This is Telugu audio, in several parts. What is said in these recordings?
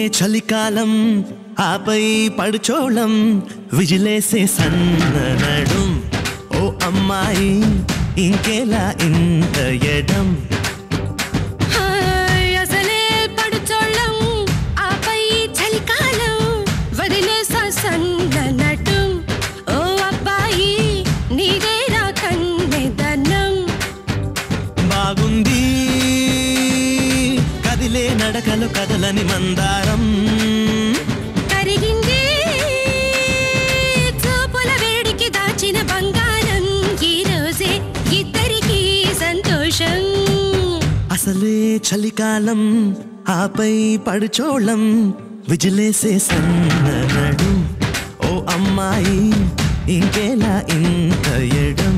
చలికాలం ఆపై పడుచోళం విజిలేసే సన్ననడం ఓ అమ్మాయి ఇంకేలా ఇంత ఎడం హాయ్ అసలే పడుచోళ్ళం ఆపై చలికాలం వదిలేసా సన్ననటం ఓ అబ్బాయి నీదేరా కన్నెదనం బాగుంది కదిలే నడకలు కదలని మందారం కరిగింది చూపుల వేడికి దాచిన బంగారం ఈ రోజే ఇద్దరికి సంతోషం అసలే చలికాలం ఆపై పడుచోళం విజిలేసే సన్ననడు ఓ అమ్మాయి ఇంకేలా ఇంత ఎడం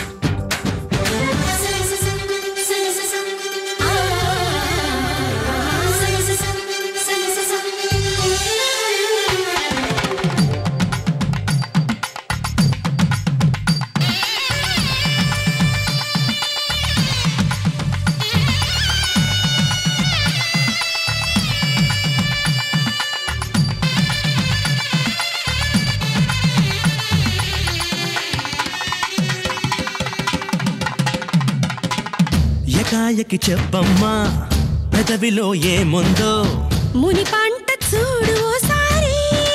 ఎకాయకి చెప్పమ్మా పెదవిలో ఏముందో ముని పంట చూడు ఓసారి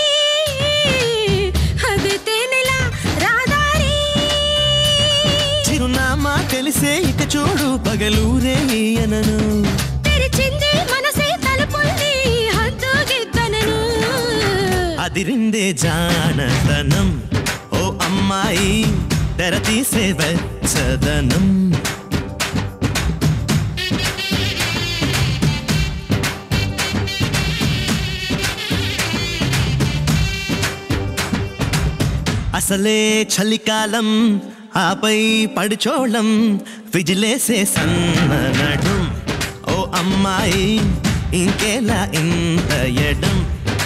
అది తేనెలా రాదారి చిరునామా తెలిసే ఇక చూడు పగలూరే అనను తెరిచింది మనసే తలుపుల్ని హద్దు గిద్దనను అదిరిందే జానతనం ఓ అమ్మాయి తెర తీసే వెచ్చదనం అసలే చలికాలం ఆపై పడిచోళం విజిలేసే సన్ననడు ఓ అమ్మాయి ఇంకేలా ఇంత ఎడం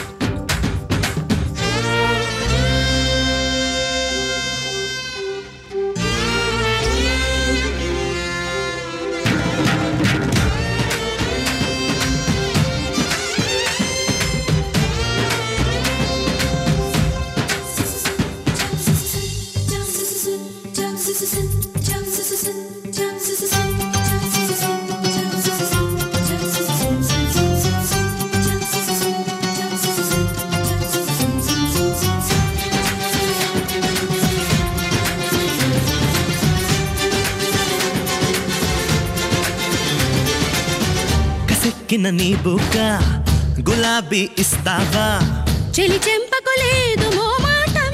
కసెక్కిన నీ బుక్క గులాబీ ఇస్తావా చెలి చెంపకు లేదు మోమాటం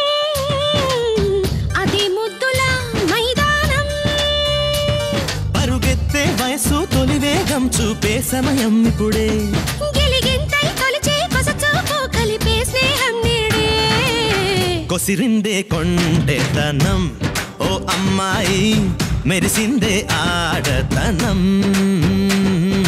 అది ముద్దుల మైదానం పరుగెత్తే వయసు తొలి వేగం చూపే సమయం ఇప్పుడే గిలిగింతై కొలిచే కొస చూపు కలిపే స్నేహం నేడే కొసిరిందే కొండెతనం ఓ అమ్మాయి మెరిసిందే ఆడతనం